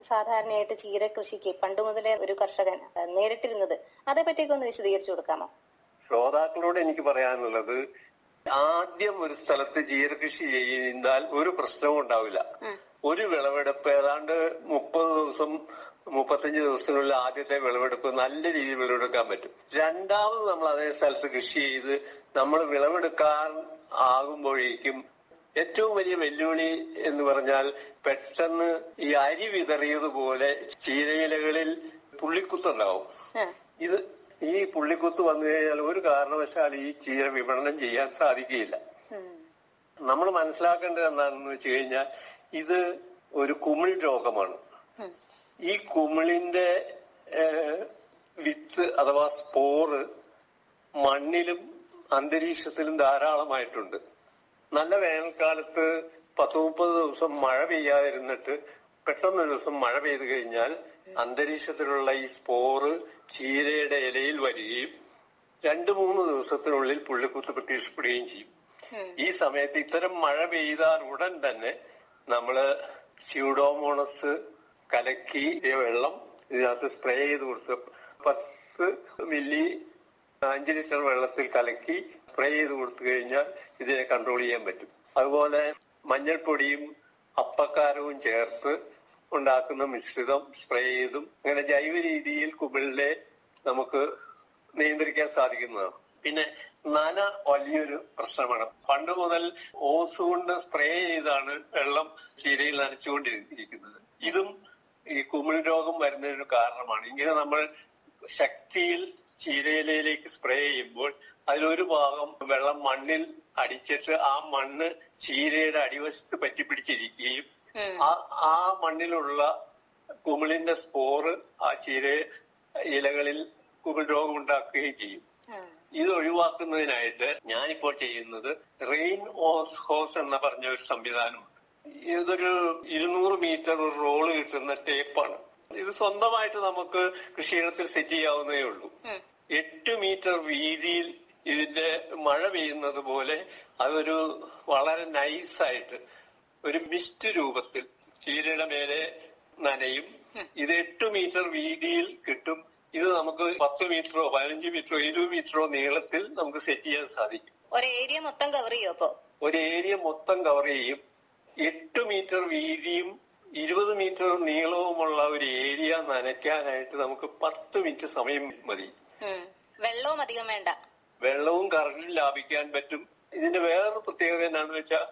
സാധാരണയായിട്ട് ചീര കൃഷിക്ക് പണ്ട് മുതലേ ഒരു കർഷകൻ അഹ്, നേരിട്ടിരുന്നത് അതേപറ്റിയൊക്കെ ഒന്ന് വിശദീകരിച്ചു കൊടുക്കാമോ ശ്രോതാക്കളോട് എനിക്ക് പറയാനുള്ളത് ആദ്യം ഒരു സ്ഥലത്ത് ചീര കൃഷി ചെയ്താൽ ഒരു പ്രശ്നവും ഉണ്ടാവില്ല ഒരു വിളവെടുപ്പ് ഏതാണ്ട് മുപ്പത് ദിവസം മുപ്പത്തഞ്ച് ദിവസത്തിനുള്ളിൽ ആദ്യത്തെ വിളവെടുപ്പ് നല്ല രീതിയിൽ വിളവെടുക്കാൻ പറ്റും രണ്ടാമത് നമ്മൾ അതേ സ്ഥലത്ത് കൃഷി ചെയ്ത് നമ്മൾ വിളവെടുക്കാൻ ആകുമ്പോഴേക്കും ഏറ്റവും വലിയ വെല്ലുവിളി എന്ന് പറഞ്ഞാൽ പെട്ടെന്ന് ഈ അരി വിതറിയതുപോലെ ചീരയിലകളിൽ പുള്ളിക്കുത്തുണ്ടാവും ആ, ഇത് ഈ പുള്ളിക്കുത്ത് വന്നു കഴിഞ്ഞാൽ ഒരു കാരണവശാൽ ഈ ചീര വിപണനം ചെയ്യാൻ സാധിക്കുകയില്ല ഉം, നമ്മൾ മനസ്സിലാക്കേണ്ടത് എന്താണെന്ന് വെച്ച് കഴിഞ്ഞാൽ ഇത് ഒരു കുമിൾ രോഗമാണ് ഉം, ഈ കുമിളിന്റെ ഏഹ്, വിത്ത് അഥവാ സ്പോറ് മണ്ണിലും അന്തരീക്ഷത്തിലും ധാരാളമായിട്ടുണ്ട് നല്ല വേനൽക്കാലത്ത് പത്ത് മുപ്പത് ദിവസം മഴ പെയ്യാതിരുന്നിട്ട് പെട്ടെന്ന് ഒരു ദിവസം മഴ പെയ്തു കഴിഞ്ഞാൽ അന്തരീക്ഷത്തിലുള്ള ഈ സ്പോറ് ചീരയുടെ ഇലയിൽ വരികയും രണ്ട് മൂന്ന് ദിവസത്തിനുള്ളിൽ പുള്ളിക്കുത്ത് പ്രത്യക്ഷപ്പെടുകയും ചെയ്യും ഉം. ഈ സമയത്ത് ഇത്തരം മഴ പെയ്താൽ ഉടൻ തന്നെ നമ്മള് സ്യൂഡോമോണസ് കലക്കി ഈ വെള്ളം ഇതിനകത്ത് സ്പ്രേ ചെയ്ത് കൊടുത്ത് പത്ത് മില്ലി അഞ്ച് ലിറ്റർ വെള്ളത്തിൽ കലക്കി സ്പ്രേ ചെയ്ത് കൊടുത്തു കഴിഞ്ഞാൽ ഇതിനെ കൺട്രോൾ ചെയ്യാൻ പറ്റും അതുപോലെ മഞ്ഞൾപ്പൊടിയും അപ്പക്കാരവും ചേർത്ത് ഉണ്ടാക്കുന്ന മിശ്രിതം സ്പ്രേ ചെയ്തും അങ്ങനെ ജൈവ രീതിയിൽ കുമിളിനെ നമുക്ക് നിയന്ത്രിക്കാൻ സാധിക്കുന്നതാണ് പിന്നെ നന വലിയൊരു പ്രശ്നമാണ് പണ്ട് മുതൽ ഓസ് കൊണ്ട് സ്പ്രേ ചെയ്താണ് വെള്ളം ചീരയിൽ നനച്ചുകൊണ്ടിരിക്കുന്നത് ഇതും ഈ കുമിൾ രോഗം വരുന്നതിന് കാരണമാണ് ഇങ്ങനെ നമ്മൾ ശക്തിയിൽ ചീരയിലയിലേക്ക് സ്പ്രേ ചെയ്യുമ്പോൾ അതിലൊരു ഭാഗം വെള്ളം മണ്ണിൽ അടിച്ചിട്ട് ആ മണ്ണ് ചീരയുടെ അടിവശത്ത് പറ്റിപ്പിടിച്ചിരിക്കുകയും ഉം. ആ ആ മണ്ണിലുള്ള കുമിളിന്റെ സ്പോറ് ആ ചീര ഇലകളിൽ കുമിൾ രോഗം ഉണ്ടാക്കുകയും ചെയ്യും ഉം, ഇത് ഒഴിവാക്കുന്നതിനായിട്ട് ഞാനിപ്പോൾ ചെയ്യുന്നത് റെയിൻ ഓസ് ഹോസ് എന്ന പറഞ്ഞ ഒരു സംവിധാനമുണ്ട് ഇതൊരു ഇരുന്നൂറ് മീറ്റർ ഒരു റോള് കിട്ടുന്ന ടേപ്പാണ് ഇത് സ്വന്തമായിട്ട് നമുക്ക് കൃഷിയിടത്തിൽ സെറ്റ് ചെയ്യാവുന്നതേ ഉള്ളൂ ഉം. എട്ട് മീറ്റർ വീതിയിൽ ഇതിന്റെ മഴ പെയ്യുന്നത് പോലെ അതൊരു വളരെ നൈസായിട്ട് ഒരു മിസ്റ്റ് രൂപത്തിൽ ചീരയുടെ മേലെ നനയും ഇത് എട്ട് മീറ്റർ വീതിയിൽ കിട്ടും ഇത് നമുക്ക് പത്ത് മീറ്ററോ പതിനഞ്ച് മീറ്ററോ ഇരുപത് മീറ്ററോ നീളത്തിൽ നമുക്ക് സെറ്റ് ചെയ്യാൻ സാധിക്കും ഒരു ഏരിയ മൊത്തം കവർ ചെയ്യോ അപ്പോ ഒരു ഏരിയ മൊത്തം കവർ ചെയ്യും എട്ട് മീറ്റർ വീതിയും ഇരുപത് മീറ്റർ നീളവുമുള്ള ഒരു ഏരിയ നനയ്ക്കാനായിട്ട് നമുക്ക് പത്ത് മിനിറ്റ് സമയം മതി ഉം. വെള്ളവും അധികം വേണ്ട വെള്ളവും കറണ്ടും ലാഭിക്കാൻ പറ്റും ഇതിന്റെ വേറൊരു പ്രത്യേകത എന്താണെന്ന് വെച്ചാൽ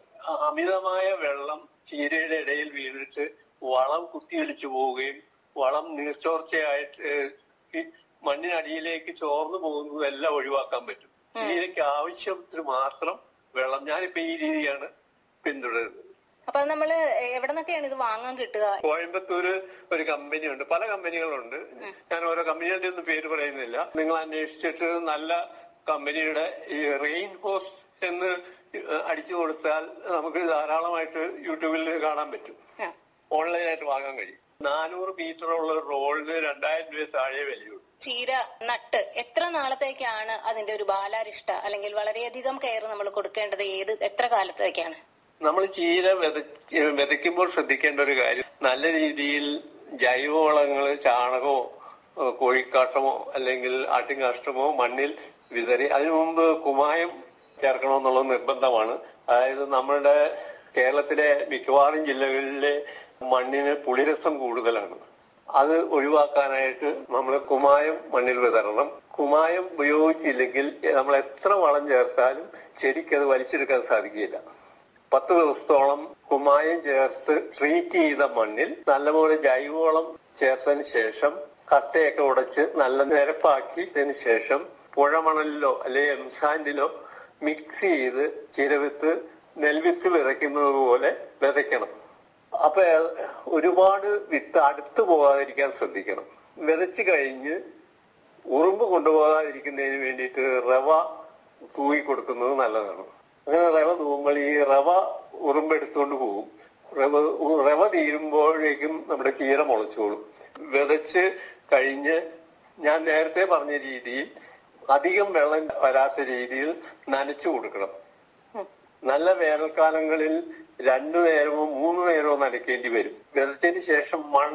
അമിതമായ വെള്ളം ചീരയുടെ ഇടയിൽ വീണിട്ട് വളം കുത്തിയൊലിച്ചു പോവുകയും വളം നീർച്ചോർച്ചയായിട്ട് ഏഹ്, ഈ മണ്ണിനടിയിലേക്ക് ചോർന്നു പോകുന്നതെല്ലാം ഒഴിവാക്കാൻ പറ്റും ചീരയ്ക്ക് ആവശ്യത്തിന് മാത്രം വെള്ളം ഞാനിപ്പോ ഈ രീതിയാണ് പിന്തുടരുന്നത് അപ്പൊ അത് നമ്മള് എവിടെ നിന്നൊക്കെയാണ് ഇത് വാങ്ങാൻ കിട്ടുക കോയമ്പത്തൂര് ഒരു കമ്പനിയുണ്ട് പല കമ്പനികളുണ്ട് ഞാൻ ഓരോ കമ്പനികളുടെ ഒന്നും പേര് പറയുന്നില്ല നിങ്ങൾ അന്വേഷിച്ചിട്ട് നല്ല കമ്പനിയുടെ ഈ റെയിൻ ഹോസ് എന്ന് അടിച്ചു കൊടുത്താൽ നമുക്ക് ധാരാളമായിട്ട് യൂട്യൂബിൽ കാണാൻ പറ്റും ആ, ഓൺലൈനായിട്ട് വാങ്ങാൻ കഴിയും നാനൂറ് മീറ്റർ ഉള്ള റോളിന് രണ്ടായിരം രൂപ താഴെ വിലയുള്ളൂ ചീര നട്ട് എത്ര നാളത്തേക്കാണ് അതിന്റെ ഒരു ബാലാരിഷ്ട അല്ലെങ്കിൽ വളരെയധികം കെയർ നമ്മൾ കൊടുക്കേണ്ടത് ഏത് എത്ര കാലത്തേക്കാണ് നമ്മൾ ചീര വിതയ്ക്ക് വിതയ്ക്കുമ്പോൾ ശ്രദ്ധിക്കേണ്ട ഒരു കാര്യം നല്ല രീതിയിൽ ജൈവവളങ്ങൾ ചാണകമോ ഏഹ് കോഴിക്കാഷ്ടമോ അല്ലെങ്കിൽ ആട്ടിൻകാഷ്ടമോ മണ്ണിൽ വിതറി അതിനു മുമ്പ് കുമായം ചേർക്കണമെന്നുള്ളത് നിർബന്ധമാണ് അതായത് നമ്മളുടെ കേരളത്തിലെ മിക്കവാറും ജില്ലകളിലെ മണ്ണിന് പുളിരസം കൂടുതലാണ് അത് ഒഴിവാക്കാനായിട്ട് നമ്മൾ കുമായം മണ്ണിൽ വിതറണം കുമായം ഉപയോഗിച്ചില്ലെങ്കിൽ നമ്മൾ എത്ര വളം ചേർത്താലും ചെടിക്ക് അത് വലിച്ചെടുക്കാൻ സാധിക്കില്ല പത്ത് ദിവസത്തോളം കുമ്മായം ചേർത്ത് ട്രീറ്റ് ചെയ്ത മണ്ണിൽ നല്ലപോലെ ജൈവവളം ചേർത്തതിന് ശേഷം കട്ടയൊക്കെ ഉടച്ച് നല്ല നിരപ്പാക്കിയതിന് ശേഷം പുഴമണലിലോ അല്ലെങ്കിൽ എംസാൻഡിലോ മിക്സ് ചെയ്ത് ചിരവിത്ത് നെൽവിത്ത് വിതയ്ക്കുന്നത് പോലെ വിതയ്ക്കണം അപ്പൊ ഒരുപാട് വിത്ത് അടുത്ത് പോകാതിരിക്കാൻ ശ്രദ്ധിക്കണം വിതച്ചു കഴിഞ്ഞ് ഉറുമ്പ് കൊണ്ടുപോകാതിരിക്കുന്നതിന് വേണ്ടിയിട്ട് റവ തൂക്കി കൊടുക്കുന്നത് നല്ലതാണ് അങ്ങനെ റവ തൂകുമ്പോൾ ഈ റവ ഉറുമ്പ് എടുത്തുകൊണ്ട് പോകും റവ റവ തീരുമ്പോഴേക്കും നമ്മുടെ ചീര മുളച്ചോളും വിതച്ച് കഴിഞ്ഞ് ഞാൻ നേരത്തെ പറഞ്ഞ രീതിയിൽ അധികം വെള്ളം വരാത്ത രീതിയിൽ നനച്ചു കൊടുക്കണം നല്ല വേനൽക്കാലങ്ങളിൽ രണ്ടു നേരമോ മൂന്ന് നേരമോ നനയ്ക്കേണ്ടി വരും വിതച്ചതിന് ശേഷം മൺ